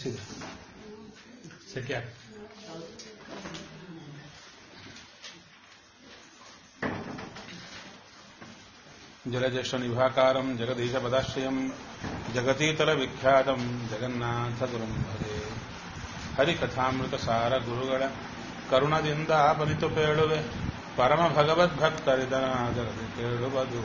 ಸಿಗ ಸೆಕೆ ಆಗ್- ಜಲಜ್ಯೇಷ್ಠ ನಿಭಾಕಾರಂ ಜಗದೀಶ ಪದಾಶ್ರಯಂ ಜಗತೀತಲ ವಿಖ್ಯಾತಂ ಜಗನ್ನಾಥ ಗುರುಂ ಭಜೆ ಹರಿಕಥಾಮೃತ ಸಾರ ಗುರುಗಳ ಕರುಣದಿಂದ ಆಪನಿತು ಪೇಳುವೆ ಪರಮ ಭಗವದ್ಭಕ್ತರಿದನಾದರದಿ ಕೇಳುವುದು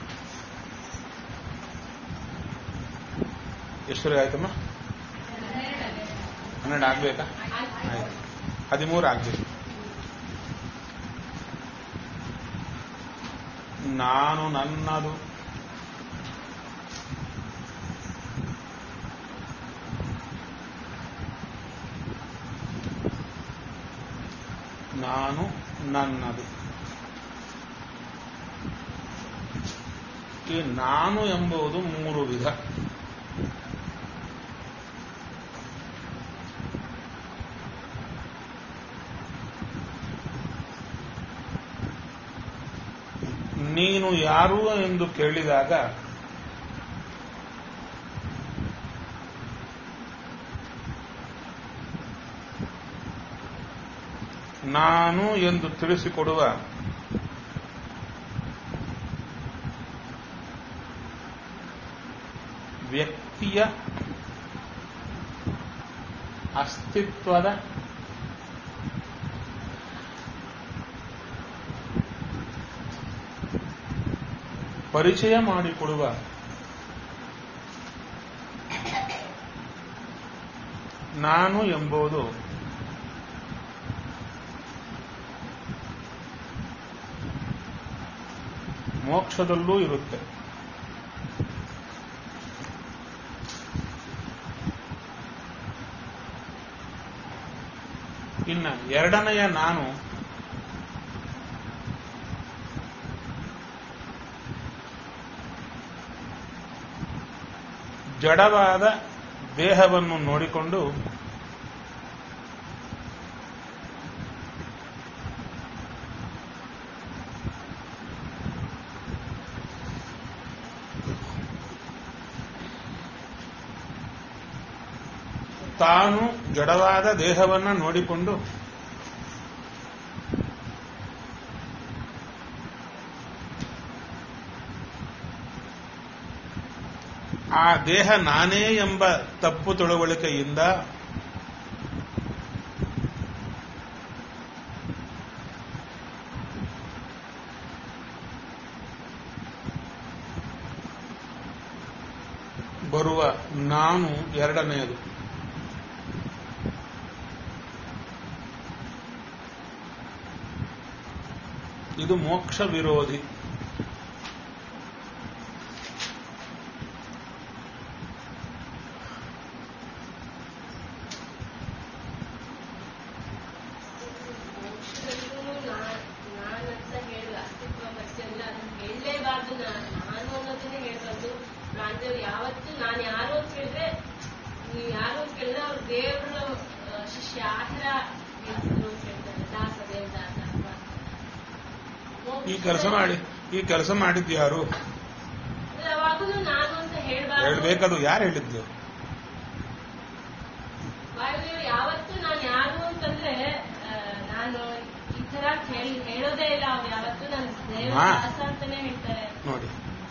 ಎಷ್ಟು ಆಯ್ತಮ್ಮ ಹನ್ನೆರಡು ಆಗ್ಬೇಕಾ ಆಯ್ತು ಹದಿಮೂರು ಆಗ್ಬೇಕು ನಾನು ನನ್ನದು ನಾನು ನನ್ನದು ಈ ನಾನು ಎಂಬುದು ಮೂರು ವಿಧ ನೀನು ಯಾರು ಎಂದು ಕೇಳಿದಾಗ ನಾನು ಎಂದು ತಿಳಿಸಿಕೊಡುವ ವ್ಯಕ್ತಿಯ ಅಸ್ತಿತ್ವದ ಪರಿಚಯ ಮಾಡಿಕೊಡುವ ನಾನು ಎಂಬುದು ಮೋಕ್ಷದಲ್ಲೂ ಇರುತ್ತೆ ಇನ್ನ ಎರಡನೆಯ ನಾನು ಜಡವಾದ ದೇಹವನ್ನು ನೋಡಿಕೊಂಡು ತಾನು ಜಡವಾದ ದೇಹವನ್ನ ನೋಡಿಕೊಂಡು ಆ ದೇಹ ನಾನೇ ಎಂಬ ತಪ್ಪು ತಿಳುವಳಿಕೆಯಿಂದ ಬರುವ ನಾನು ಎರಡನೆಯದು ಇದು ಮೋಕ್ಷ ವಿರೋಧಿ ಮೋಕ್ಷದಲ್ಲೂ ನಾ- ನಾನಂತ ಹೇಳುವ ಅಸ್ತಿತ್ವ ಬಗ್ಗೆ ಎಲ್ಲ ಅದನ್ನ ಹೇಳಲೇಬಾರ್ದು ನಾನು ನಾನು ಅನ್ನೋದನ್ನೇ ಹೇಳ್ಬಾರ್ದು ಪ್ರಾಣದೇವ್ರು ಯಾವತ್ತು ನಾನು ಯಾರು ಅಂತ ಹೇಳಿದ್ರೆ ನೀವು ಯಾರು ಅಂತ ಕೇಳಿದ್ರೆ ಅವ್ರು ದೇವರ ಆ, ಶಿಷ್ಯ ಆತರ ನಿಲ್ಸಿದ್ರು ಅಂತ ಹೇಳ್ತಾರೆ ದಾಸ ದೇವದಾಸ ಅಥವಾ ಈ ಕೆಲಸ ಮಾಡಿ ಈ ಕೆಲಸ ಮಾಡಿದ್ದು ಯಾರು ಯಾವಾಗಲೂ ನಾನು ಅಂತ ಹೇಳ್ಬಾರ್ದು ಹೇಳ್ಬೇಕದು ಯಾರು ಹೇಳಿದ್ದು ವಾಯುದೇವರು ಯಾವತ್ತೂ ನಾನು ಯಾರು ಅಂತಂದ್ರೆ ಆ, ನಾನು ಈ ತರ ಹೇಳಿ- ಹೇಳೋದೇ ಇಲ್ಲ ಅವ್ರು ಯಾವತ್ತೂ ನಾನು ಹಾ. ದೇವದಾಸ ಅಂತಾನೆ ಹೇಳ್ತಾರೆ ನೋಡಿ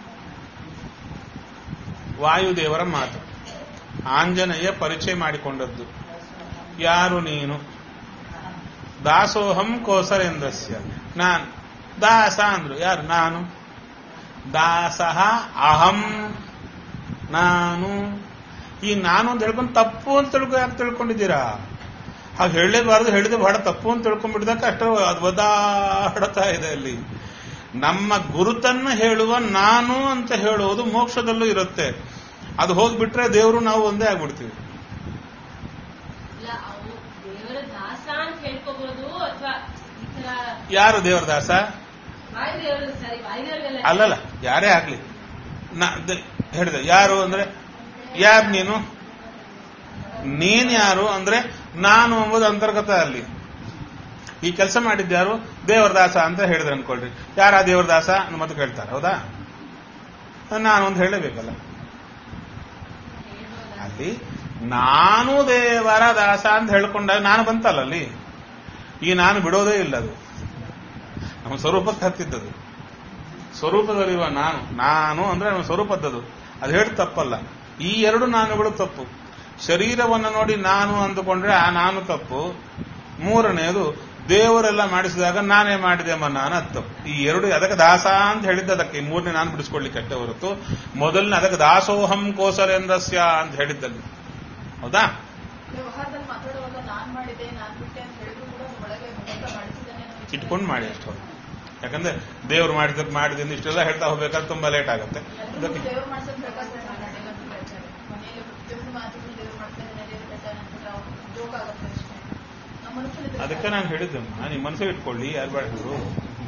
ವಾಯುದೇವರ ಮಾತು ಆಂಜನೇಯ ಪರಿಚಯ ಮಾಡಿಕೊಂಡದ್ದು ಯಾರು ನೀನು ದಾಸೋಹಂ ಕೋಸರೆಂದಸ್ಯ ನಾನ್ ದಾಸ ಅಂದ್ರು ಯಾರು ನಾನು ದಾಸಃ ಅಹಂ ನಾನು ಈ ನಾನು ಅಂತ ಹೇಳ್ಕೊಂಡು ತಪ್ಪು ಅಂತ ತಿಳ್ಕೊ ಯಾಕೆ ತಿಳ್ಕೊಂಡಿದ್ದೀರಾ ಹಾಗೆ ಹೇಳಲೇಬಾರದು ಹೇಳಿದ್ರೆ ಬಹಳ ತಪ್ಪು ಅಂತ ತಿಳ್ಕೊಂಡ್ಬಿಟ್ಟಿದಾಗ ಅಷ್ಟು ಅದು ಒದಾಡ್ತಾ ಇದೆ ಅಲ್ಲಿ ನಮ್ಮ ಗುರುತನ್ನು ಹೇಳುವ ನಾನು ಅಂತ ಹೇಳುವುದು ಮೋಕ್ಷದಲ್ಲೂ ಇರುತ್ತೆ ಅದು ಹೋಗ್ಬಿಟ್ರೆ ದೇವರು ನಾವು ಒಂದೇ ಆಗ್ಬಿಡ್ತೀವಿ ಇಲ್ಲ ಅವು ದೇವರ ದಾಸ ಅಂತ ಹೇಳ್ಕೋಬಹುದು ಅಥವಾ ಈ ತರ ಯಾರು ದೇವರದಾಸ ವಾಯುದೇವರು ಸರಿ ವಾಯುದೇವರಿಗೆಲ್ಲ ಅಲ್ಲಲ್ಲ ಯಾರೇ ಆಗ್ಲಿ ನಾ ದ- ಹೇಳಿದೆ ಯಾರು ಅಂದ್ರೆ ಯಾರು ನೀನು ನೀನ್ ಯಾರು ಅಂದ್ರೆ ನಾನು ಎಂಬುದು ಅಂತರ್ಗತ ಅಲ್ಲಿ ಈ ಕೆಲಸ ಮಾಡಿದ್ಯಾರು ದೇವರದಾಸ ಅಂತ ಹೇಳಿದ್ರೆ ಅನ್ಕೊಳ್ರಿ ಯಾರ ದೇವರದಾಸ ಮತ್ತೆ ಕೇಳ್ತಾರೆ ಹೌದಾ ನಾನು ಒಂದು ಹೇಳಬೇಕಲ್ಲ ಹೇಳ್ಬೋದಾ? ಅಲ್ಲಿ ನಾನು ದೇವರ ದಾಸ ಅಂತ ಹೇಳ್ಕೊಂಡಾಗ ನಾನು ಬಂತಲ್ಲ ಅಲ್ಲಿ ಈ ನಾನು ಬಿಡೋದೇ ಇಲ್ಲ ಅದು ನಮ್ಮ ಸ್ವರೂಪಕ್ಕೆ ಹತ್ತಿದ್ದದು ಸ್ವರೂಪದಲ್ಲಿರುವ ನಾನು ನಾನು ಅಂದ್ರೆ ನಮ್ಮ ಸ್ವರೂಪದ್ದದು ಅದು ಹೇಳಿ ತಪ್ಪಲ್ಲ ಈ ಎರಡು ನಾನುಗಳು ತಪ್ಪು ಶರೀರವನ್ನು ನೋಡಿ ನಾನು ಅಂದುಕೊಂಡ್ರೆ ಆ ನಾನು ತಪ್ಪು ಮೂರನೆಯದು ದೇವರೆಲ್ಲ ಮಾಡಿಸಿದಾಗ ನಾನೇ ಮಾಡಿದೆ ಎಂಬ ನಾನು ಅದು ತಪ್ಪು ಈ ಎರಡು ಅದಕ್ಕೆ ದಾಸ ಅಂತ ಹೇಳಿದ್ದು ಅದಕ್ಕೆ ಈ ಮೂರನೇ ನಾನು ಬಿಡಿಸ್ಕೊಳ್ಳಿಕ್ಕೆ ಅಷ್ಟೇ ಹೊರತು ಮೊದಲನೇ ಅದಕ್ಕೆ ದಾಸೋಹಂ ಕೋಸರೇಂದ್ರಸ್ಯ ಅಂತ ಹೇಳಿದ್ದಲ್ಲಿ ಹೌದಾ ವ್ಯವಹಾರದಲ್ಲಿ ಮಾತಾಡುವಾಗ ನಾನ್ ಮಾಡಿದೆ ನಾನ್ ಬಿಟ್ಟೆ ಅಂತ ಹೇಳಿದ್ರು ಕೂಡ ಅದು ಒಳಗೆ ಮುಖ ಮಾಡಿಸಿದ್ದಾನೆ ಅನ್ನೋ ವಿಚಾರ. ಇಟ್ಕೊಂಡು ಮಾಡಿ ಅಷ್ಟು ಯಾಕಂದ್ರೆ ದೇವ್ರು ಮಾಡಿದಕ್ಕೆ ಮಾಡಿದೆ ಅಂತ ಇಷ್ಟೆಲ್ಲ ಹೇಳ್ತಾ ಹೋಗ್ಬೇಕಾದ್ರೆ ತುಂಬಾ ಲೇಟ್ ಆಗುತ್ತೆ ಎಲ್ರಿಗೂ ಅದಕ್ಕೆ ದೇವ್ರು ಮಾಡ್ಸೋದ್ ಬೇಕಾದ್ರೆ ಮಾತಾಡಿಲ್ಲ ಅಂತ ಹೇಳ್ತಾರೆ ಮನೆಯಲ್ಲಿ ಪ್ರತಿಯೊಂದು ಮಾತಿಗೂ ದೇವ್ರು ಮಾಡ್ತಾನೆ ದೇವ್ರು ಬಿಡ್ತಾನೆ ಅಂತ ಜೋಕ್ ಆಗುತ್ತೆ ಅಷ್ಟೇ ನಮ್ಮ ಮನಸ್ಸಲ್ಲಿ ಅದಕ್ಕೆ ನಾನು ಹೇಳಿದ್ದಮ್ಮ ನಿಮ್ಮ ಮನಸ್ಸಿಗೆ ಇಟ್ಕೊಳ್ಳಿ ಯಾರು ಮಾಡಿದ್ರು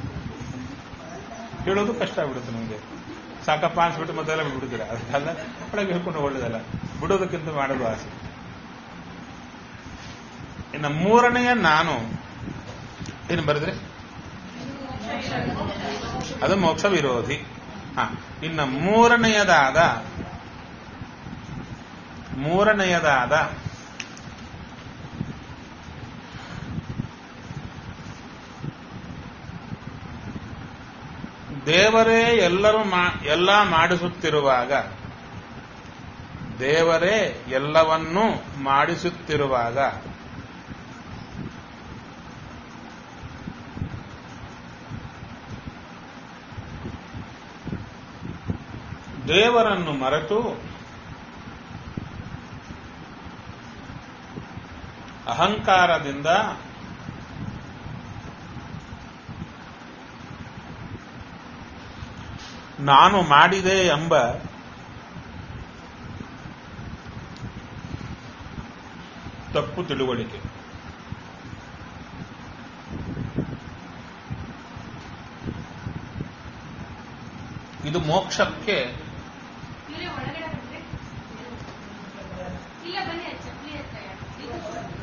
ಹೇಳೋದು ಕಷ್ಟ ಆಗ್ಬಿಡುತ್ತೆ ನಮಗೆ ಸಾಕಪ್ಪ ಅನ್ಸ್ಬಿಟ್ಟು ಮತ್ತೆಲ್ಲ ಬಿಡ್ಬಿಡ್ತೀರ ಅದಕ್ಕೆಲ್ಲ ಒಳಗೆ ಹೇಳ್ಕೊಂಡು ಒಳ್ಳೇದಲ್ಲ ಬಿಡೋದಕ್ಕಿಂತ ಮಾಡೋದು ಆಸೆ ಇನ್ನು ಮೂರನೆಯ ನಾನು ಏನು ಬರೆದ್ರಿ ಅದು ಮೋಕ್ಷ ವಿರೋಧಿ ಹ ಇನ್ನು ಮೂರನೆಯದಾದ ಮೂರನೆಯದಾದ ದೇವರೇ ಎಲ್ಲರೂ ಮಾ- ಎಲ್ಲ ಮಾಡಿಸುತ್ತಿರುವಾಗ ದೇವರೇ ಎಲ್ಲವನ್ನೂ ಮಾಡಿಸುತ್ತಿರುವಾಗ ದೇವರನ್ನು ಮರೆತು ಅಹಂಕಾರದಿಂದ ನಾನು ಮಾಡಿದೆ ಎಂಬ ತಪ್ಪು ತಿಳುವಳಿಕೆ ಇದು ಮೋಕ್ಷಕ್ಕೆ ಇಲ್ಲೇ ಒಳಗಡೆ ಬಂದ್ರೆ ಇಲ್ಲ ಬನ್ನಿ ಅದು ಚಪ್ಪಲಿ ಹತ್ರ ಇಲ್ಲಿಂದ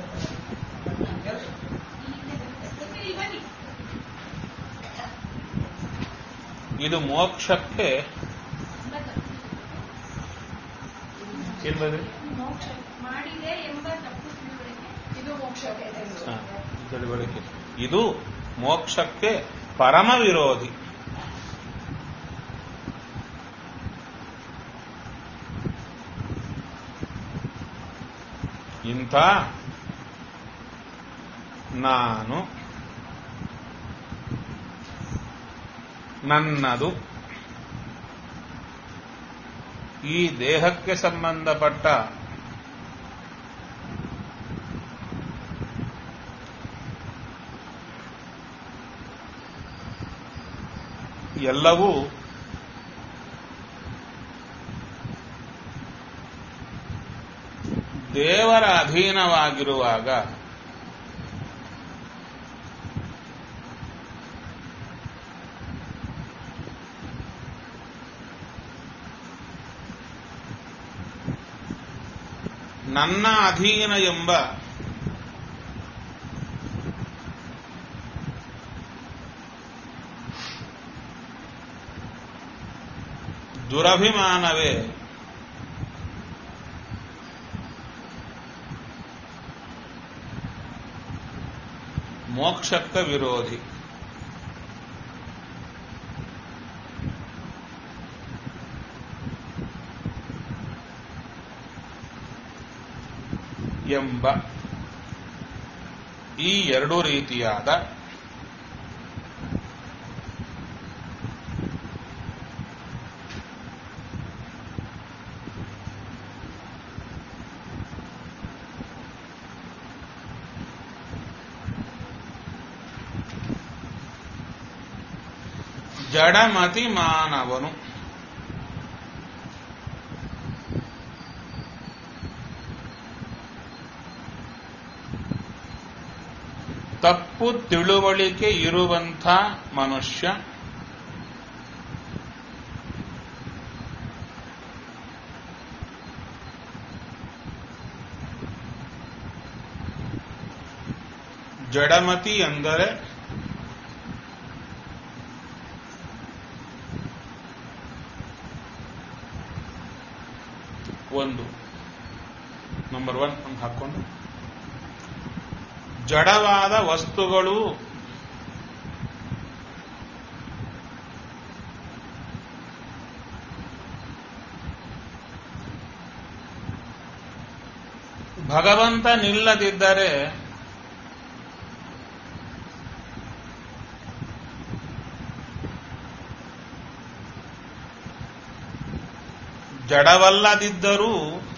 ಬರುತ್ತೆ. ಇಲ್ಲಿ ಬನ್ನಿ ಇದು ಮೋಕ್ಷಕ್ಕೆ ಏನ್ ಬಂದ್ರಿ ಮೋಕ್ಷ ಮಾಡಿದೆ ಎಂಬ ತಪ್ಪು ತಿಳುವಳಿಕೆ ಇದು ಮೋಕ್ಷಕ್ಕೆ ಹ, ತಿಳುವಳಿಕೆ ಇದು ಮೋಕ್ಷಕ್ಕೆ ಪರಮ ವಿರೋಧಿ ಇಂಥ ನಾನು ನನ್ನದು ಈ ದೇಹಕ್ಕೆ ಸಂಬಂಧಪಟ್ಟ ಎಲ್ಲವೂ ದೇವರ ಅಧೀನವಾಗಿರುವಾಗ ನನ್ನ ಅಧೀನ ಎಂಬ ದುರಭಿಮಾನವೇ ಮೋಕ್ಷಕ್ಕ ವಿರೋಧಿ ಎಂಬ ಈ ಎರಡು ರೀತಿಯಾದ ಜಡಮತಿ ಮಾನವನು ತಪ್ಪು ತಿಳುವಳಿಕೆ ಇರುವಂಥ ಮನುಷ್ಯ ಜಡಮತಿ ಎಂದರೆ ಒಂದು ನಮ್ಮ ನಂಬರ್ ಒನ್ ಅಂತ ಹಾಕೊಂಡು ಜಡವಾದ ವಸ್ತುಗಳು ಭಗವಂತ ನಿಲ್ಲದಿದ್ದರೆ ಜಡವಲ್ಲದಿದ್ದರೂ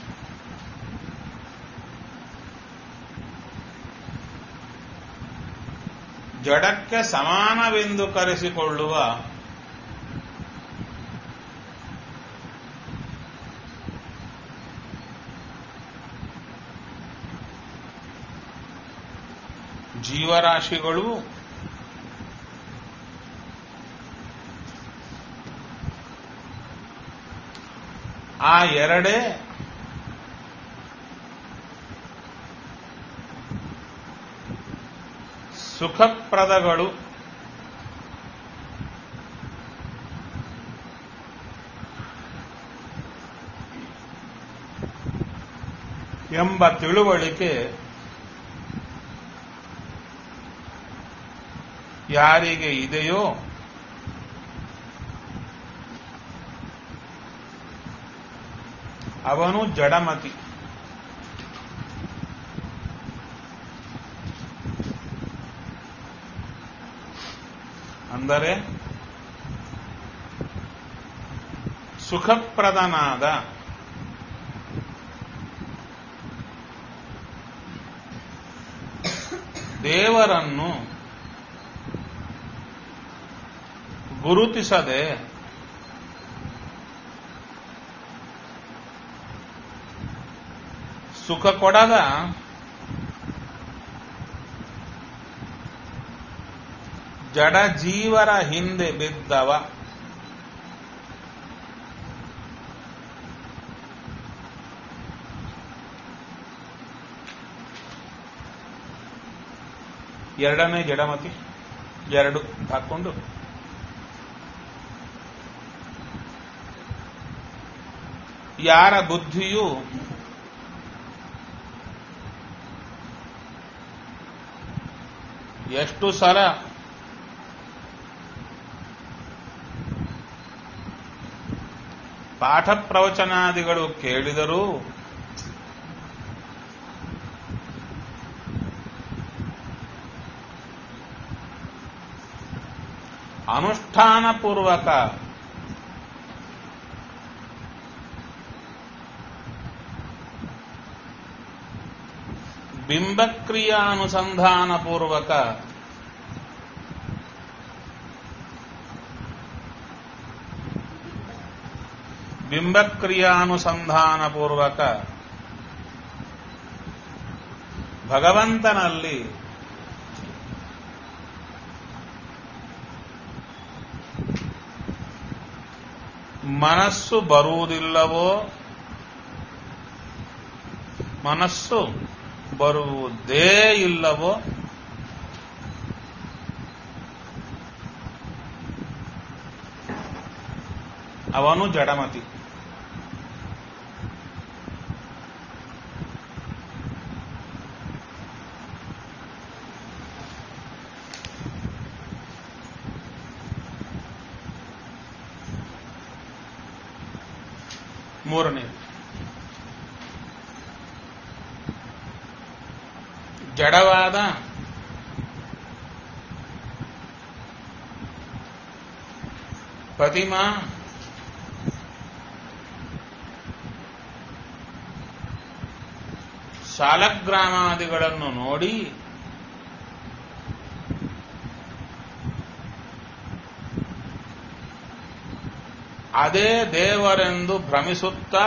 ಜಡಕ್ಕೆ ಸಮಾನವೆಂದು ಕರೆಸಿಕೊಳ್ಳುವ ಜೀವರಾಶಿಗಳು ಆ ಎರಡೇ ಸುಖಪ್ರದಗಳು ಎಂಬ ತಿಳುವಳಿಕೆ ಯಾರಿಗೆ ಇದೆಯೋ ಅವನು ಜಡಮತಿ ಅಂದರೆ ಸುಖಪ್ರದನಾದ ದೇವರನ್ನು ಗುರುತಿಸದೆ ಸುಖ ಕೊಡದ ಜಡ ಜೀವರ ಹಿಂದೆ ಬಿದ್ದವ ಎರಡನೇ ಜಡಮತಿ ಎರಡು ಹಾಕೊಂಡು ಯಾರ ಬುದ್ಧಿಯು ಎಷ್ಟು ಸಲ ಪಾಠ ಪ್ರವಚನಾದಿಗಳು ಕೇಳಿದರೂ ಅನುಷ್ಠಾನಪೂರ್ವಕ ಬಿಂಬಕ್ರಿಯಾನುಸಂಧಾನಪೂರ್ವಕ ಬಿಂಬಕ್ರಿಯಾನುಸಂಧಾನಪೂರ್ವಕ ಭಗವಂತನಲ್ಲಿ ಮನಸ್ಸು ಬರುವುದಿಲ್ಲವೋ ಮನಸ್ಸು ಬರುವುದೇ ಇಲ್ಲವೋ ಅವನು ಜಡಮತಿ ಮೂರನೇ ಜಡವಾದ ಪ್ರತಿಮಾ ಶಾಲಗ್ರಾಮಾದಿಗಳನ್ನು ನೋಡಿ ಅದೇ ದೇವರೆಂದು ಭ್ರಮಿಸುತ್ತಾ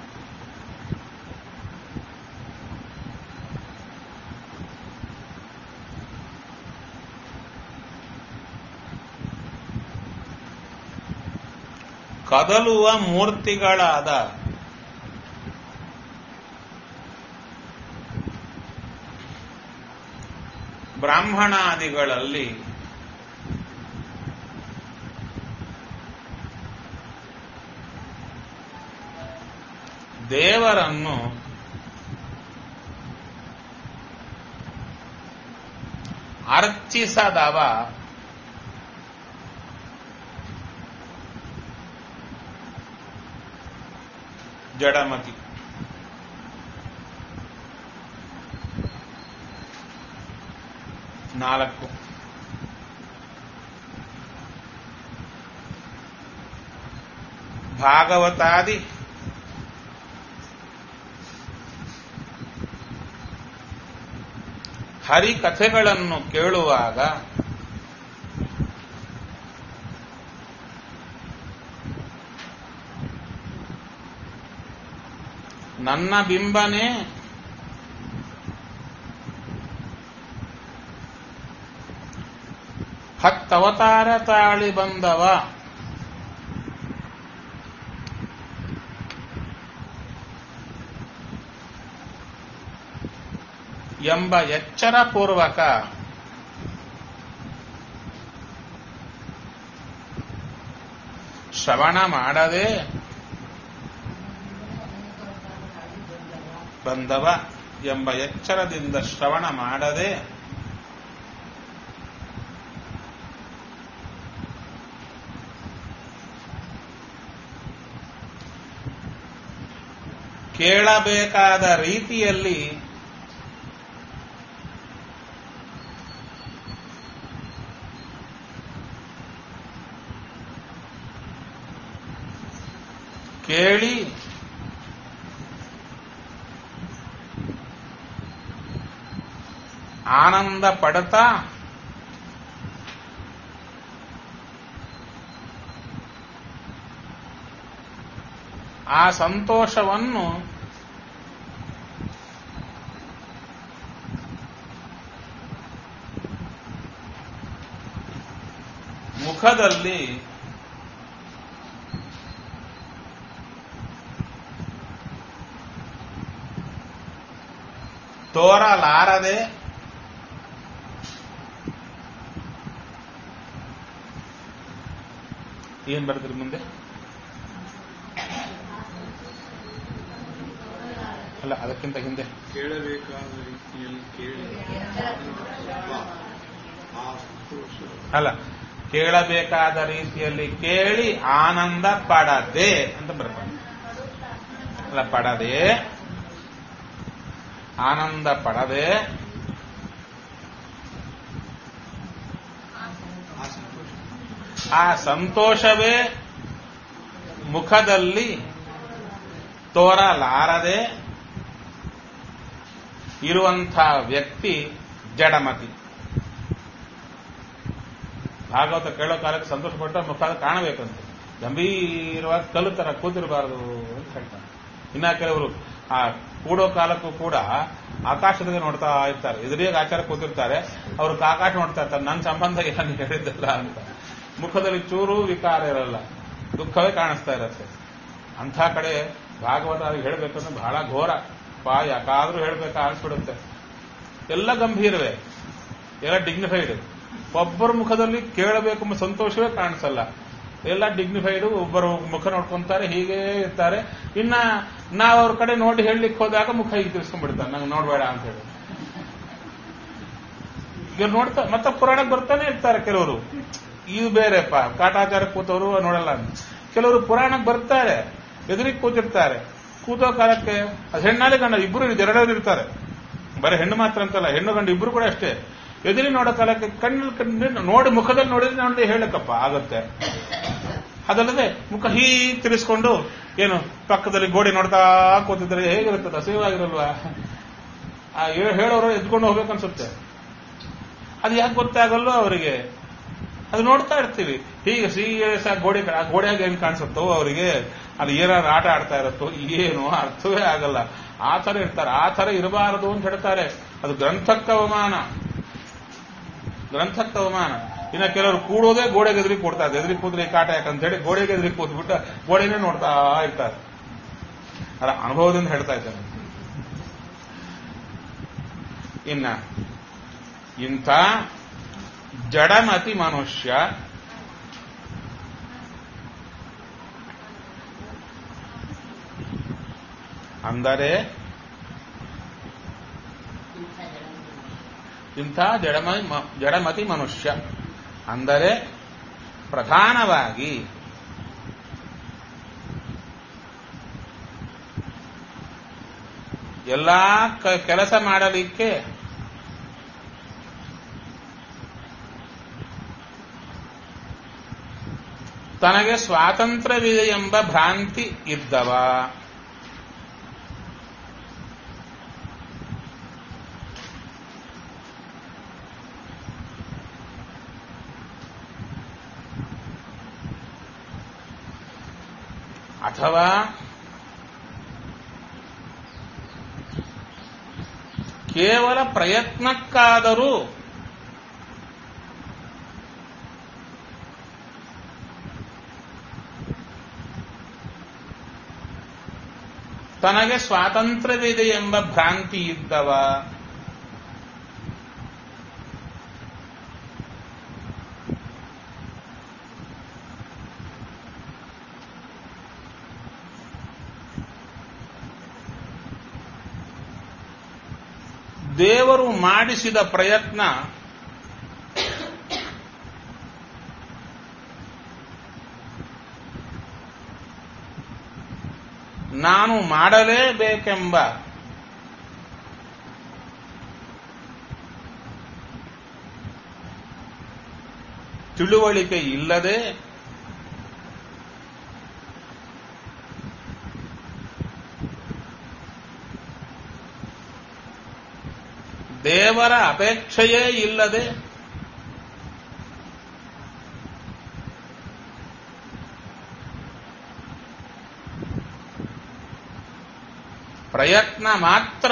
ಕದಲುವ ಮೂರ್ತಿಗಳಾದ ಬ್ರಾಹ್ಮಣಾದಿಗಳಲ್ಲಿ ದೇವರನ್ನು ಅರ್ಚಿಸದವ ಜಡಮತಿ ನಾಲ್ಕು ಭಾಗವತಾದಿ ಹರಿಕಥೆಗಳನ್ನು ಕೇಳುವಾಗ ನನ್ನ ಬಿಂಬನೇ ಹತ್ತವತಾರ ತಾಳಿ ಬಂದವ ಎಂಬ ಎಚ್ಚರ ಪೂರ್ವಕ ಶ್ರವಣ ಮಾಡದೆ ಬಂದವ ಎಂಬ ಎಚ್ಚರದಿಂದ ಶ್ರವಣ ಮಾಡದೆ ಕೇಳಬೇಕಾದ ರೀತಿಯಲ್ಲಿ ಕೇಳಿ ಆನಂದ ಪಡ್ತಾ ಆ ಸಂತೋಷವನ್ನು ಮುಖದಲ್ಲಿ ತೋರಲಾರದೆ ಏನ್ ಬರ್ತೀರಿ ಮುಂದೆ ಅಲ್ಲ ಅದಕ್ಕಿಂತ ಹಿಂದೆ ಕೇಳಬೇಕಾದ ರೀತಿಯಲ್ಲಿ ಕೇಳಿ ಆ ಸಂತೋಷ ಅಲ್ಲ ಕೇಳಬೇಕಾದ ರೀತಿಯಲ್ಲಿ ಕೇಳಿ ಆನಂದ ಪಡದೆ ಅಂತ ಬರ್ತಾರೆ ಅಲ್ಲ ಪಡದೆ ಆನಂದ ಪಡದೆ ಆ ಸಂತೋಷ ಆ ಸಂತೋಷವೇ ಮುಖದಲ್ಲಿ ತೋರಲಾರದೆ ಇರುವಂಥ ವ್ಯಕ್ತಿ ಜಡಮತಿ ಭಾಗವತ ಕೇಳೋ ಕಾಲಕ್ಕೆ ಸಂತೋಷಪಟ್ಟ ಮುಖ ಕಾಣಬೇಕಂತೆ ಗಂಭೀರವಾಗಿ ಕಲ್ಲು ತರ ಕೂತಿರಬಾರದು ಅಂತ ಹೇಳ್ತಾನೆ ಇನ್ನ ಕೆಲವರು ಆ ಕೂಡೋ ಕಾಲಕ್ಕೂ ಕೂಡ ಆಕಾಶದಲ್ಲಿ ನೋಡ್ತಾ ಇರ್ತಾರೆ ಎದುರಿಗೆ ಆಚಾರ ಕೂತಿರ್ತಾರೆ ಅವರು ಆಕಾಶ ನೋಡ್ತಾ ಇರ್ತಾರೆ ನನ್ನ ಸಂಬಂಧ ಏನು ಹೇಳಿದ್ದಲ್ಲ ಅಂತ ಮುಖದಲ್ಲಿ ಚೂರು ವಿಕಾರ ಇರಲ್ಲ ದುಃಖವೇ ಕಾಣಿಸ್ತಾ ಇರತ್ತೆ ಅಂಥ ಕಡೆ ಭಾಗವತ ಅವ್ರಿಗೆ ಹೇಳ್ಬೇಕಂದ್ರೆ ಬಹಳ ಘೋರ ಪಾ ಯಾಕಾದ್ರೂ ಹೇಳ್ಬೇಕಾ ಅನ್ಸ್ಬಿಡುತ್ತೆ ಎಲ್ಲ ಗಂಭೀರವೇ ಎಲ್ಲ ಡಿಗ್ನಿಫೈಡ್ ಒಬ್ಬರ ಮುಖದಲ್ಲಿ ಕೇಳಬೇಕೆಂಬ ಸಂತೋಷವೇ ಕಾಣಿಸಲ್ಲ ಎಲ್ಲ ಡಿಗ್ನಿಫೈಡ್ ಒಬ್ಬರು ಮುಖ ನೋಡ್ಕೊಂತಾರೆ ಹೀಗೆ ಇರ್ತಾರೆ ಇನ್ನ ನಾವು ಅವ್ರ ಕಡೆ ನೋಡಿ ಹೇಳಲಿಕ್ಕೆ ಹೋದಾಗ ಮುಖ ಹೀಗೆ ತಿರ್ಸ್ಕೊಂಡ್ಬಿಡ್ತಾರೆ ನಂಗೆ ನೋಡ್ಬೇಡ ಅಂತ ಹೇಳಿ ಈಗ ನೋಡ್ತಾ ಮತ್ತೆ ಪುರಾಣಕ್ಕೆ ಬರ್ತಾನೆ ಇರ್ತಾರೆ ಕೆಲವರು ಇದು ಬೇರೆಪ್ಪ ಕಾಟಾಚಾರ ಕೂತವರು ನೋಡಲ್ಲ ಅಂತ. ಕೆಲವರು ಪುರಾಣಕ್ಕೆ ಬರ್ತಾರೆ ಎದುರಿಗೆ ಕೂತಿರ್ತಾರೆ ಕೂತೋ ಕಾಲಕ್ಕೆ ಅದು ಹೆಣ್ಣಾಲಿ ಗಂಡ ಇಬ್ರು ಎರಡರು ಇರ್ತಾರೆ ಬರೀ ಹೆಣ್ಣು ಮಾತ್ರ ಅಂತಲ್ಲ ಹೆಣ್ಣು ಗಂಡು ಇಬ್ರು ಕೂಡ ಅಷ್ಟೇ ಎದುರಿ ನೋಡೋ ಕಾಲಕ್ಕೆ ಕಣ್ಣಲ್ಲಿ ಕಣ್ಣು ನೋಡಿ ಮುಖದಲ್ಲಿ ನೋಡಿದ್ರೆ ನೋಡಿ ಹೇಳಕ್ಕಪ್ಪ ಆಗತ್ತೆ ಅದಲ್ಲದೆ ಮುಖ ಹೀ ತಿರ್ಸ್ಕೊಂಡು ಏನು ಪಕ್ಕದಲ್ಲಿ ಗೋಡೆ ನೋಡ್ತಾ ಕೂತಿದ್ರೆ ಹೇಗಿರುತ್ತದೆ ಅಸಹ್ಯವಾಗಿರಲ್ವಾ ಆ ಹೇ- ಹೇಳೋರು ಎದ್ಕೊಂಡು ಹೋಗ್ಬೇಕನ್ಸುತ್ತೆ ಅದು ಯಾಕೆ ಗೊತ್ತಾಗಲ್ಲೋ ಅವರಿಗೆ ಅದು ನೋಡ್ತಾ ಇರ್ತೀವಿ ಹೀಗೆ ಸೀರಿಯಸ್ ಆಗಿ ಗೋಡೆ ಆ ಗೋಡೆಯಾಗ ಏನ್ ಕಾಣಿಸುತ್ತೋ ಅವರಿಗೆ ಅದು ಏನಾದ್ರು ಆಟ ಆಡ್ತಾ ಇರುತ್ತೋ ಏನು ಅರ್ಥವೇ ಆಗಲ್ಲ ಆ ತರ ಇರ್ತಾರೆ ಆ ತರ ಇರಬಾರದು ಅಂತ ಹೇಳ್ತಾರೆ ಅದು ಗ್ರಂಥಕ್ಕೆ ಅವಮಾನ ಗ್ರಂಥಕ್ಕೆ ಅವಮಾನ ಇನ್ನ ಕೆಲವರು ಕೂಡೋದೇ ಗೋಡೆಗೆ ಎದುರಿಗೆ ಕೊಡ್ತಾರೆ ಎದುರಿಗೆ ಕೂತ್ರೆ ಈ ಕಾಟ ಯಾಕಂತ ಹೇಳಿ ಗೋಡೆಗೆ ಎದುರಿಗೆ ಕೂತ್ಬಿಟ್ಟು ಗೋಡೆನೇ ನೋಡ್ತಾ ಇರ್ತಾರೆ ಅಲ್ಲ ಅನುಭವದಿಂದ ಹೇಳ್ತಾ ಇದ್ದಾರೆ ಇನ್ನ ಇಂಥ ಜಡಮತಿ ಮನುಷ್ಯ ಅಂದರೆ ಇಂಥ ಜಡಮ ಜಡಮತಿ ಮನುಷ್ಯ ಅಂದರೆ ಪ್ರಧಾನವಾಗಿ ಎಲ್ಲಾ ಕ- ಕೆಲಸ ಮಾಡಲಿಕ್ಕೆ ತನಗೆ ಸ್ವಾತಂತ್ರ್ಯವಿದೆ ಎಂಬ ಭ್ರಾಂತಿ ಇದ್ದವ ಅಥವಾ ಕೇವಲ ಪ್ರಯತ್ನಕ್ಕಾದರೂ ತನಗೆ ಸ್ವಾತಂತ್ರ್ಯವಿದೆ ಎಂಬ ಭ್ರಾಂತಿ ಇದ್ದವ ದೇವರು ಮಾಡಿಸಿದ ಪ್ರಯತ್ನ ನಾನು ಮಾಡಲೇಬೇಕೆಂಬ ತಿಳುವಳಿಕೆ ಇಲ್ಲದೆ ದೇವರ ಅಪೇಕ್ಷೆಯೇ ಇಲ್ಲದೆ ಪ್ರಯತ್ನ ಮಾತ್ರ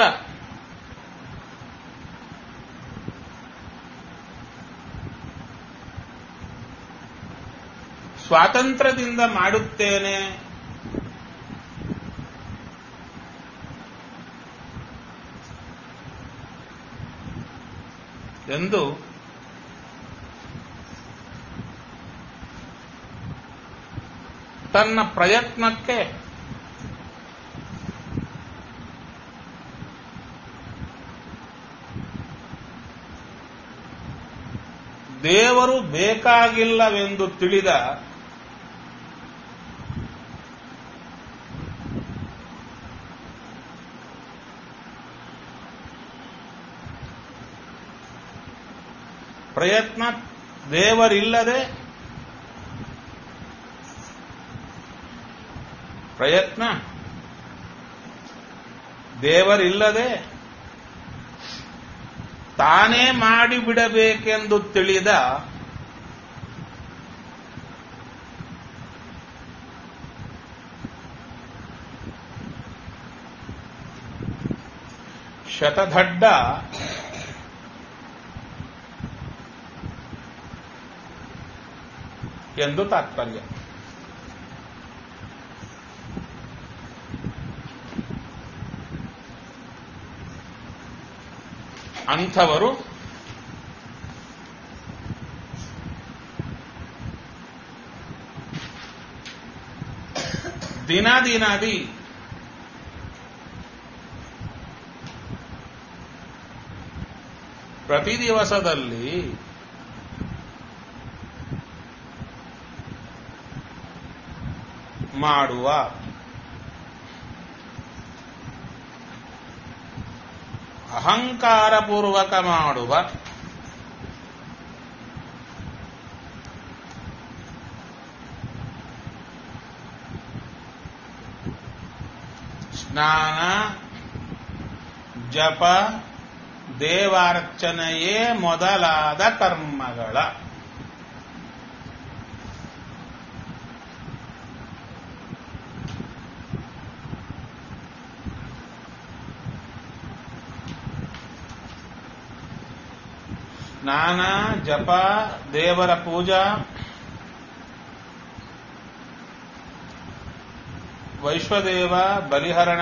ಸ್ವಾತಂತ್ರ್ಯದಿಂದ ಮಾಡುತ್ತೇನೆ ಎಂದು ತನ್ನ ಪ್ರಯತ್ನಕ್ಕೆ ದೇವರು ಬೇಕಾಗಿಲ್ಲವೆಂದು ತಿಳಿದ ಪ್ರಯತ್ನ ದೇವರಿಲ್ಲದೆ ಪ್ರಯತ್ನ ದೇವರಿಲ್ಲದೆ ತಾನೇ ಮಾಡಿಬಿಡಬೇಕೆಂದು ತಿಳಿದ ಶತಧಡ್ಡ ಎಂದು ತಾತ್ಪರ್ಯ ಅಂಥವರು ದಿನ ದಿನದಿ ಪ್ರತಿ ದಿವಸದಲ್ಲಿ ಮಾಡುವ ಅಹಂಕಾರಪೂರ್ವಕ ಮಾಡುವ ಸ್ನಾನ ಜಪ ದೇವಾರ್ಚನೆಯೇ ಮೊದಲಾದ ಕರ್ಮಗಳ ಸ್ನಾನ ಜಪ ದೇವರ ಪೂಜಾ ವೈಶ್ವದೇವ ಬಲಿಹರಣ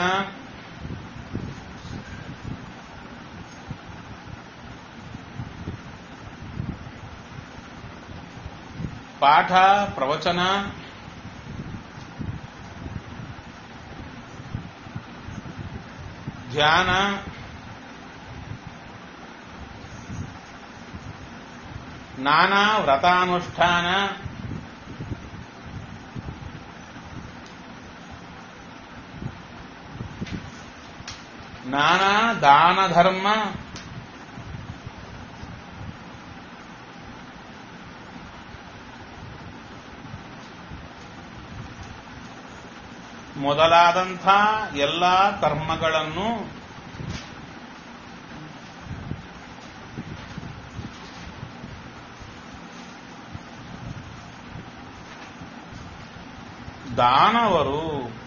ಪಾಠ ಪ್ರವಚನ ಧ್ಯಾನ ನಾನಾ ವ್ರತಾನುಷ್ಠಾನ ನಾನಾ ದಾನ ಧರ್ಮ ಮೊದಲಾದಂಥ ಎಲ್ಲ ಕರ್ಮಗಳನ್ನು ದಾನವರು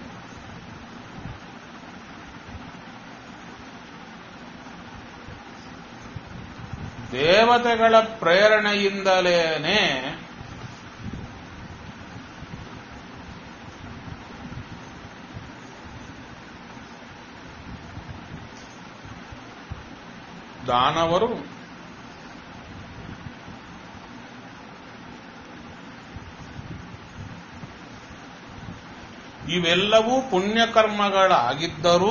ದೇವತೆಗಳ ಪ್ರೇರಣೆಯಿಂದಲೇನೆ ದಾನವರು ಇವೆಲ್ಲವೂ ಪುಣ್ಯಕರ್ಮಗಳಾಗಿದ್ದರೂ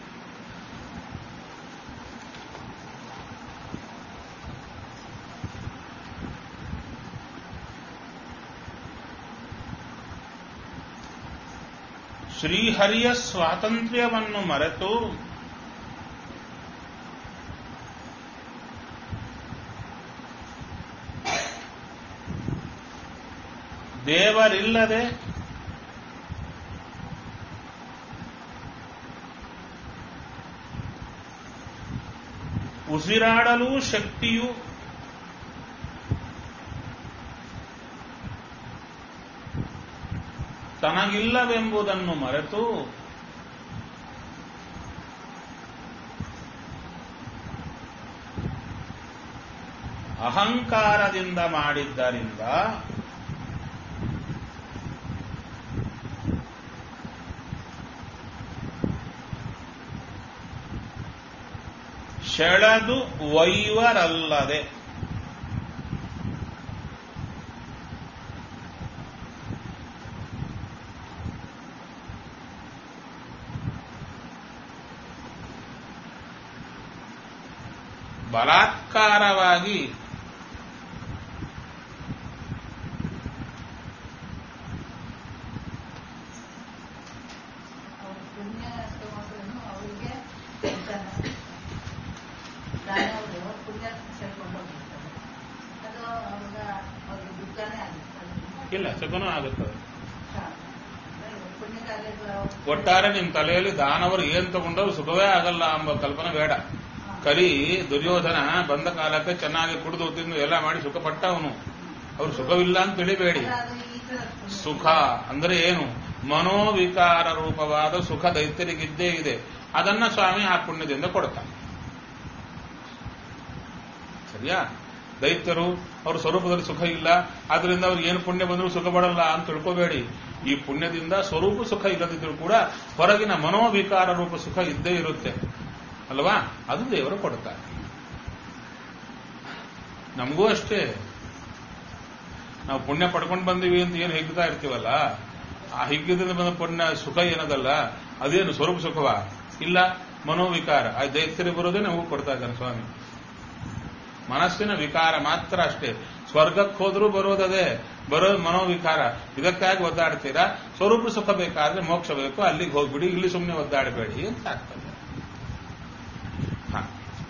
ಶ್ರೀಹರಿಯ ಸ್ವಾತಂತ್ರ್ಯವನ್ನು ಮರೆತು ದೇವರಿಲ್ಲದೆ ಉಸಿರಾಡಲು ಶಕ್ತಿಯು ತನಗಿಲ್ಲವೆಂಬುದನ್ನು ಮರೆತು ಅಹಂಕಾರದಿಂದ ಮಾಡಿದ್ದರಿಂದ ಸೆಳೆದು ಒಯ್ವರಲ್ಲದೆ ಬಲಾತ್ಕಾರವಾಗಿ ಅವ್ರು ಪುಣ್ಯ ತಗೊಂಡ್ರು ಅವರಿಗೆ ದಾನವರು ಪುಣ್ಯ ಸೇರ್ಕೊಂಡು ಹೋಗ್ಬಿಡ್ತಾರೆ ಅದು ಅವ್ರಿಗೆ ಅವ್ರಿಗೆ ದುಃಖನೇ ಆಗುತ್ತೆ ಇಲ್ಲ ಸುಖನೂ ಆಗುತ್ತದೆ ಹಾ. ಪುಣ್ಯ ಕಾರ್ಯಗಳು ಒಟ್ಟಾರೆ ನಿಮ್ ತಲೆಯಲ್ಲಿ ದಾನವರು ಏನ್ ತಗೊಂಡರು ಸುಖವೇ ಆಗಲ್ಲ ಎಂಬ ಕಲ್ಪನೆ ಬೇಡ ಕಲಿ ದುರ್ಯೋಧನ ಬಂದ ಕಾಲಕ್ಕೆ ಚೆನ್ನಾಗಿ ಕುಡಿದು ತಿಂದು ಎಲ್ಲ ಮಾಡಿ ಸುಖ ಪಟ್ಟ ಅವನು ಅವ್ರು ಸುಖವಿಲ್ಲ ಅಂತ ತಿಳಿಬೇಡಿ ಅದು ಈ ತರ ಪುಣ್ಯ. ಸುಖ ಅಂದ್ರೆ ಏನು ಮನೋವಿಕಾರ ರೂಪವಾದ ಸುಖ ದೈತ್ಯರಿಗಿದ್ದೇ ಇದೆ ಅದನ್ನ ಸ್ವಾಮಿ ಆ ಪುಣ್ಯದಿಂದ ಕೊಡ್ತಾನೆ ಸರಿಯಾ ದೈತ್ಯರು ಅವ್ರ ಸ್ವರೂಪದಲ್ಲಿ ಸುಖ ಇಲ್ಲ ಆದ್ರಿಂದ ಅವ್ರಿಗೆ ಏನು ಪುಣ್ಯ ಬಂದರೂ ಸುಖ ಪಡಲ್ಲ ಅಂತ ತಿಳ್ಕೋಬೇಡಿ ಈ ಪುಣ್ಯದಿಂದ ಸ್ವರೂಪ ಸುಖ ಇಲ್ಲದಿದ್ರೂ ಕೂಡ ಹೊರಗಿನ ಮನೋವಿಕಾರ ರೂಪ ಸುಖ ಇದ್ದೇ ಇರುತ್ತೆ ಅಲ್ವಾ ಅದು ದೇವರು ಕೊಡ್ತಾರೆ ನಮಗೂ ಅಷ್ಟೇ ನಾವು ಪುಣ್ಯ ಪಡ್ಕೊಂಡು ಬಂದೀವಿ ಅಂತ ಏನು ಹಿಗ್ತಾ ಇರ್ತೀವಲ್ಲ ಆ ಹಿಗ್ಗದಿಂದ ಬಂದ ಪುಣ್ಯ ಸುಖ ಏನದಲ್ಲ ಅದೇನು ಸ್ವರೂಪ ಸುಖವಾ ಇಲ್ಲ ಮನೋವಿಕಾರ ಆ ದೈತ್ಯರಿಗೆ ಬರೋದೇ ನಮಗೂ ಕೊಡ್ತಾ ಇದ್ದಾನೆ ಸ್ವಾಮಿ ಮನಸ್ಸಿನ ವಿಕಾರ ಮಾತ್ರ ಅಷ್ಟೇ ಸ್ವರ್ಗಕ್ಕೆ ಹೋದ್ರೂ ಬರೋದದೇ ಬರೋದು ಮನೋವಿಕಾರ ಇದಕ್ಕಾಗಿ ಒದ್ದಾಡ್ತೀರಾ ಸ್ವರೂಪ ಸುಖ ಬೇಕಾದ್ರೆ ಮೋಕ್ಷ ಬೇಕು ಅಲ್ಲಿಗೆ ಹೋಗ್ಬಿಡಿ ಇಲ್ಲಿ ಸುಮ್ಮನೆ ಒದ್ದಾಡಬೇಡಿ ಅಂತ ಆಗ್ತದೆ ಹ.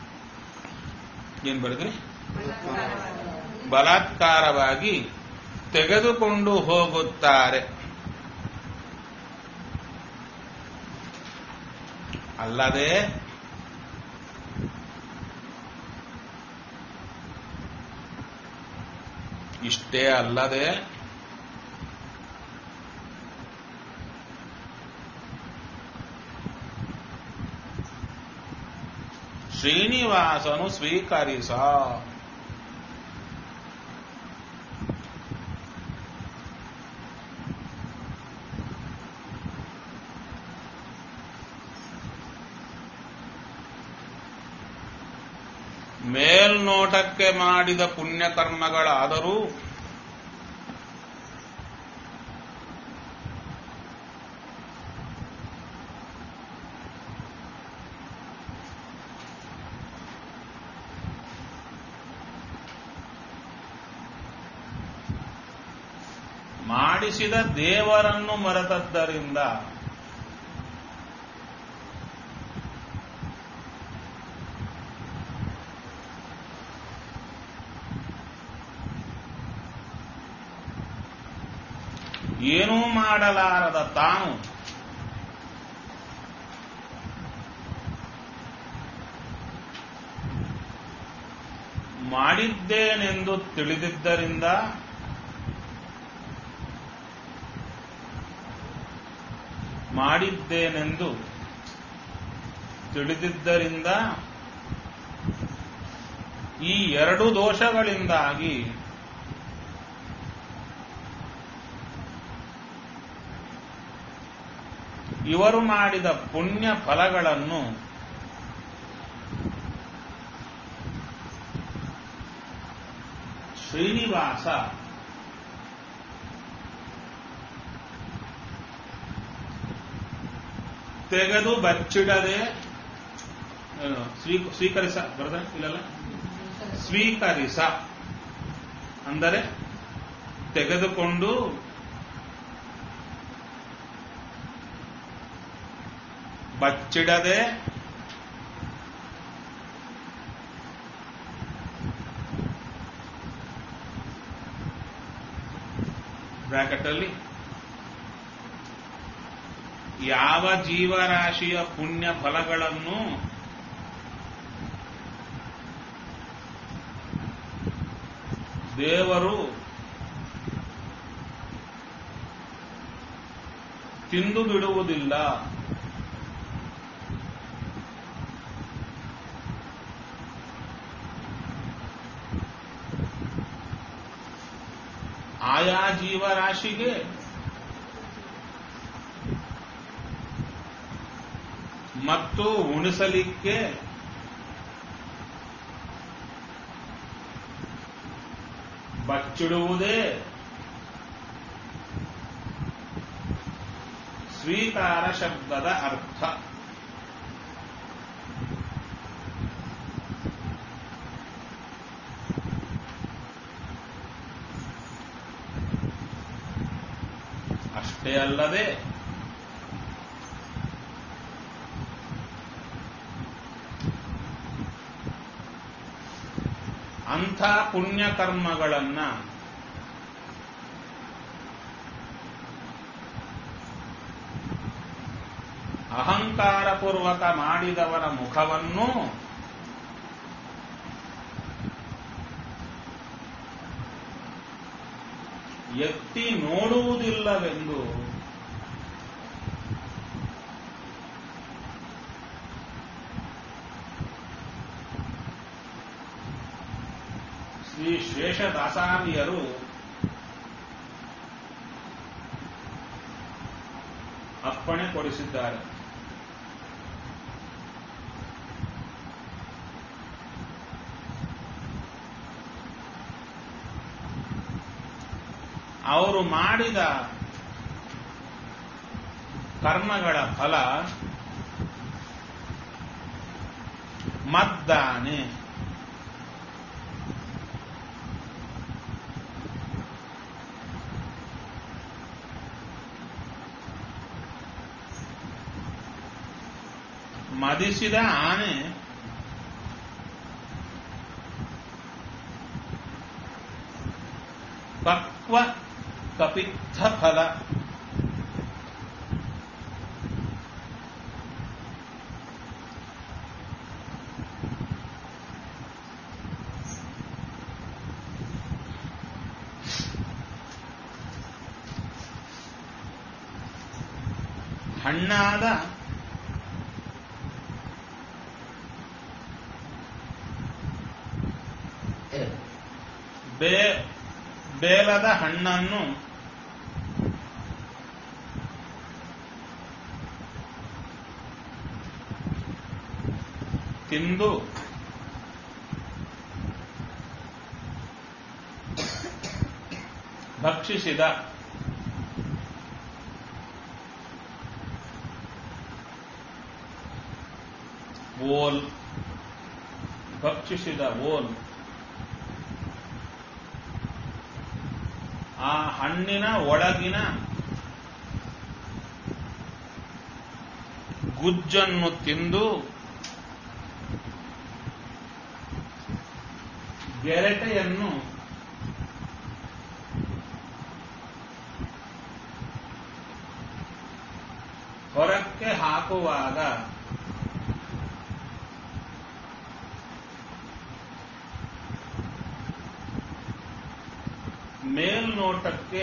ಏನ್ ಬರೆದ್ರಿ ಬಲಾತ್ಕಾರವಾಗಿ ತೆಗೆದುಕೊಂಡು ಹೋಗುತ್ತಾರೆ ಅಲ್ಲದೆ ಇಷ್ಟೇ ಅಲ್ಲದೆ ಶ್ರೀನಿವಾಸನು ಸ್ವೀಕರಿಸ ಮೇಲ್ನೋಟಕ್ಕೆ ಮಾಡಿದ ಪುಣ್ಯಕರ್ಮಗಳಾದರೂ ಮಾಡಿಸಿದ ದೇವರನ್ನು ಮರೆತದ್ದರಿಂದ ಏನೂ ಮಾಡಲಾರದ ತಾನು ಮಾಡಿದ್ದೇನೆಂದು ತಿಳಿದಿದ್ದರಿಂದ ಮಾಡಿದ್ದೇನೆಂದು ತಿಳಿದಿದ್ದರಿಂದ ಈ ಎರಡು ದೋಷಗಳಿಂದಾಗಿ ಇವರು ಮಾಡಿದ ಪುಣ್ಯ ಫಲಗಳನ್ನು ಶ್ರೀನಿವಾಸ ತೆಗೆದು ಬಚ್ಚಿಡದೆ ಏನು, ಸ್ವೀ- ಸ್ವೀಕರಿಸ ಬರದ ಇಲ್ಲಲ್ಲ ಸ್ವೀಕರಿಸ ಅಂದರೆ ತೆಗೆದುಕೊಂಡು ಬಚ್ಚಿಡದೆ ಬ್ರಾಕೆಟ್ ಅಲ್ಲಿ ಯಾವ ಜೀವರಾಶಿಯ ಪುಣ್ಯ ಫಲಗಳನ್ನು ದೇವರು ತಿಂದು ಬಿಡುವುದಿಲ್ಲ ಆಯಾ ಜೀವರಾಶಿಗೆ ಮತ್ತು ಉಣಿಸಲಿಕ್ಕೆ ಬಚ್ಚಿಡುವುದೇ ಸ್ವೀಕಾರ ಶಬ್ದದ ಅರ್ಥ ಅಷ್ಟೇ ಅಲ್ಲದೆ ಅಂಥ ಪುಣ್ಯಕರ್ಮಗಳನ್ನ ಅಹಂಕಾರಪೂರ್ವಕ ಮಾಡಿದವರ ಮುಖವನ್ನು ಎತ್ತಿ ನೋಡುವುದಿಲ್ಲವೆಂದು ಶ್ರೀ ಶೇಷದಾಸಾರ್ಯರು ಅಪ್ಪಣೆ ಕೊಡಿಸಿದ್ದಾರೆ ಅವರು ಮಾಡಿದ ಕರ್ಮಗಳ ಫಲ ಮದ್ದಾನೆ ಮದಿಸಿದ ಆನೆ ಪಕ್ವ ಕಪಿತ್ಥ ಫಲ ಹಣ್ಣಾದ ಬೇ ಬೇಲದ ಹಣ್ಣನ್ನು ತಿಂದು ಭಕ್ಷಿಸಿದ ಓಲ್ ಭಕ್ಷಿಸಿದ ಓಲ್ ಆ ಹಣ್ಣಿನ ಒಳಗಿನ ಗುಜ್ಜನ್ನು ತಿಂದು ಗೆರಟೆಯನ್ನು ಹೊರಕ್ಕೆ ಹಾಕುವಾಗ ಮೇಲ್ನೋಟಕ್ಕೆ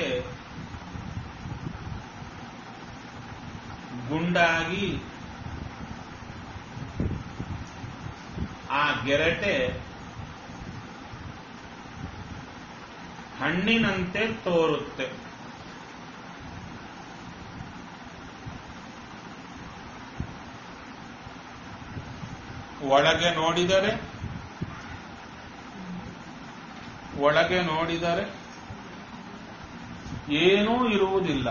ಗುಂಡಾಗಿ ಆ ಗೆರಟೆ ಹಣ್ಣಿನಂತೆ ತೋರುತ್ತೆ ಒಳಗೆ ನೋಡಿದರೆ ಒಳಗೆ ನೋಡಿದರೆ ಏನೂ ಇರುವುದಿಲ್ಲ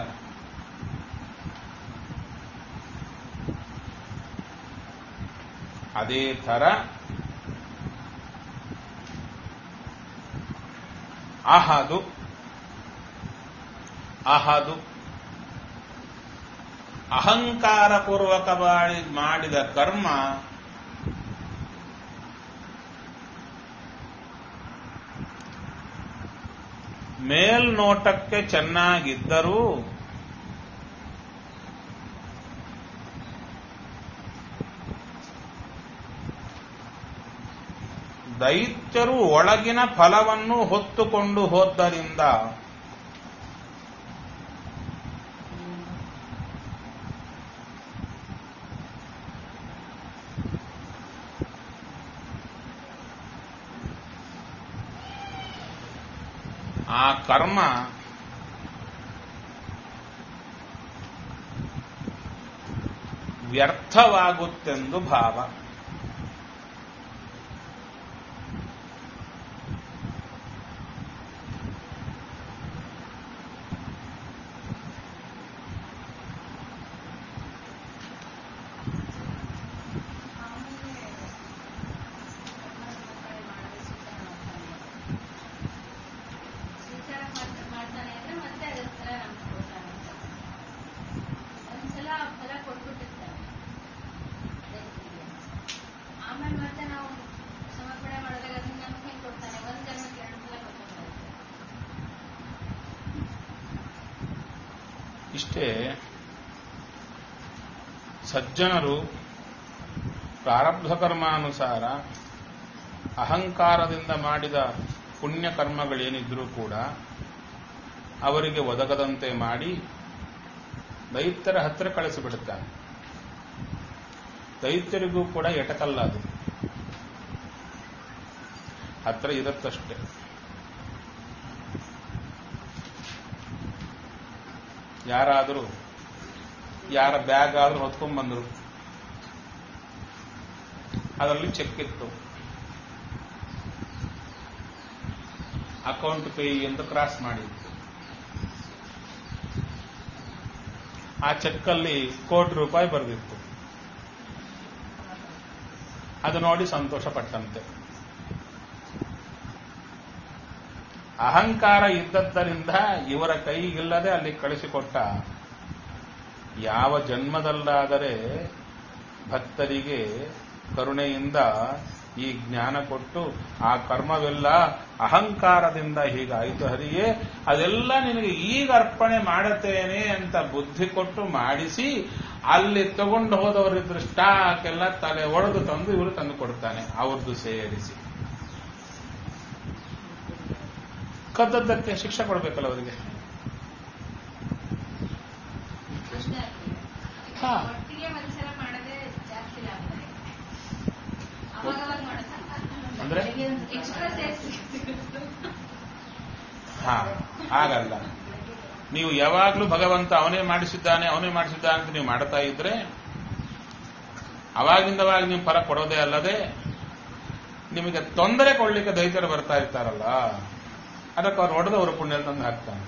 ಅದೇ ಥರ ಅಹದು ಅಹದು ಅಹಂಕಾರಪೂರ್ವಕ ಮಾಡಿ- ಮಾಡಿದ ಕರ್ಮ ಮೇಲ್ನೋಟಕ್ಕೆ ಚೆನ್ನಾಗಿದ್ದರೂ ದೈತ್ಯರು ಒಳಗಿನ ಫಲವನ್ನು ಹೊತ್ತುಕೊಂಡು ಹೋದ್ದರಿಂದ ಆ ಕರ್ಮ ವ್ಯರ್ಥವಾಗುತ್ತೆಂದು ಭಾವ ಸ್ವೀಕಾರ ಮಾಡ್ತಾ- ಮಾಡ್ತಾನೆ ಅಂದ್ರೆ ಮತ್ತೆ ಅದೇ ತರ ನಮ್ಗೆ ಕೊಡ್ತಾನೆ ಅಂತ. ಒಂದ್ಸಲ ಆ ಫಲ ಕೊಟ್ಬಿಟ್ಟಿರ್ತಾನೆ ದೇವ್ರಿಗೆ. ಆಮೇಲೆ ಮತ್ತೆ ನಾವು ಸಮರ್ಪಣೆ ಮಾಡಿದಾಗ ಅದನ್ನ ನಮ್ಗೆ ಹೆಂಗ್ ಕೊಡ್ತಾನೆ ಒಂದ್ ಜನ್ಮಕ್ಕೆ ಎರಡು ಸಲ ಕೊಡ್ತಾನೆ ಇಷ್ಟೇ ಸಜ್ಜನರು ಪ್ರಾರಬ್ಧ ಕರ್ಮಾನುಸಾರ ಅಹಂಕಾರದಿಂದ ಮಾಡಿದ ಪುಣ್ಯ ಕರ್ಮಗಳೇನಿದ್ರೂ ಕೂಡ ಅವರಿಗೆ ಒದಗದಂತೆ ಮಾಡಿ ದೈತ್ಯರ ಹತ್ತಿರ ಕಳಿಸಿಬಿಡುತ್ತಾನೆ ದೈತ್ಯರಿಗೂ ಕೂಡ ಎಟಕಲ್ಲ ಅದು ಹತ್ರ ಇರುತ್ತಷ್ಟೇ ಯಾರಾದರೂ ಯಾರ ಬ್ಯಾಗ್ ಆದ್ರೂ ಹೊತ್ಕೊಂಡ್ ಬಂದರು ಅದರಲ್ಲಿ ಚೆಕ್ ಇತ್ತು ಅಕೌಂಟ್ ಪೇ ಅಂತ ಕ್ರಾಸ್ ಮಾಡಿತ್ತು ಆ ಚೆಕ್ ಅಲ್ಲಿ ಕೋಟಿ ರೂಪಾಯಿ ಬರೆದಿತ್ತು ಅದು ನೋಡಿ ಸಂತೋಷ ಪಟ್ಟಂತೆ ಅಹಂಕಾರ ಇದ್ದದ್ದರಿಂದ ಇವರ ಕೈಗಿಲ್ಲದೆ ಅಲ್ಲಿ ಕಳಿಸಿಕೊಟ್ಟ ಯಾವ ಜನ್ಮದಲ್ಲಾದರೆ ಭಕ್ತರಿಗೆ ಕರುಣೆಯಿಂದ ಈ ಜ್ಞಾನ ಕೊಟ್ಟು ಆ ಕರ್ಮವೆಲ್ಲ ಅಹಂಕಾರದಿಂದ ಹೀಗಾಯಿತು ಹರಿಯೇ ಅದೆಲ್ಲ ನಿನಗೆ ಈಗ ಅರ್ಪಣೆ ಮಾಡುತ್ತೇನೆ ಅಂತ ಬುದ್ಧಿ ಕೊಟ್ಟು ಮಾಡಿಸಿ ಅಲ್ಲಿ ತಗೊಂಡು ಹೋದವರಿದ್ರ ಸ್ಟಾಕ್ ಎಲ್ಲ ತಲೆ ಒಡೆದು ತಂದು ಇವರು ತಂದು ಕೊಡ್ತಾನೆ ಅವ್ರದ್ದು ಸೇರಿಸಿ ಕದ್ದದ್ದಕ್ಕೆ ಶಿಕ್ಷೆ ಕೊಡ್ಬೇಕಲ್ಲ ಅವರಿಗೆ ಅಷ್ಟೇ ಆಗ್ತದೆ. ಹಾ. ಒಟ್ಟಿಗೆ ಒಂದ್ಸಲ ಮಾಡೋದೇ ಜಾಸ್ತಿ ಲಾಭ ಅವಾಗ ಅವಾಗ ಮಾಡೋದು ಅಂದ್ರೆ ಎಕ್ಸ್ಟ್ರಾ ಸೇರಿಸಿ ಹಾ ಹಾಗಲ್ಲ ನೀವು ಯಾವಾಗಲೂ ಭಗವಂತ ಅವನೇ ಮಾಡಿಸಿದ್ದಾನೆ ಅವನೇ ಮಾಡಿಸಿದ್ದಾನೆ ಅಂತ ನೀವು ಮಾಡ್ತಾ ಇದ್ರೆ ಅವಾಗಿಂದವಾಗ ನೀವು ಫಲ ಕೊಡೋದೇ ಅಲ್ಲದೆ ನಿಮಗೆ ತೊಂದರೆ ಕೊಡ್ಲಿಕ್ಕೆ ದೈತ್ಯರು ಬರ್ತಾ ಇರ್ತಾರಲ್ಲ ಅದಕ್ಕೆ ಅವ್ರು ಹೊಡೆದು ಅವರು ಪುಣ್ಯ ತಂದು ಹಾಕ್ತಾನೆ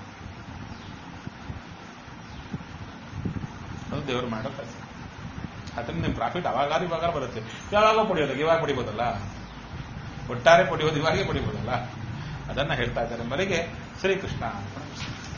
ಅದು ದೇವರು ಮಾಡೋ ಕೆಲಸ ಅದರಿಂದ ನಿಮ್ಮ ಪ್ರಾಫಿಟ್ ಅವಾಗಾರು ಇವಾಗ ಬರುತ್ತೆ ಯಾವಾಗ ಪಡಿಯೋದು ಇವಾಗ ಪಡಿಬೋದಲ್ಲ ಒಟ್ಟಾರೆ ಪಡಿಯೋದು ಇವಾಗೇ ಪಡಿಬೋದಲ್ಲ ಅದನ್ನ ಹೇಳ್ತಾ ಇದ್ದಾರೆ ಮರಿಗೆ ಶ್ರೀಕೃಷ್ಣ ಅರ್ಪಣಮಸ್ತು.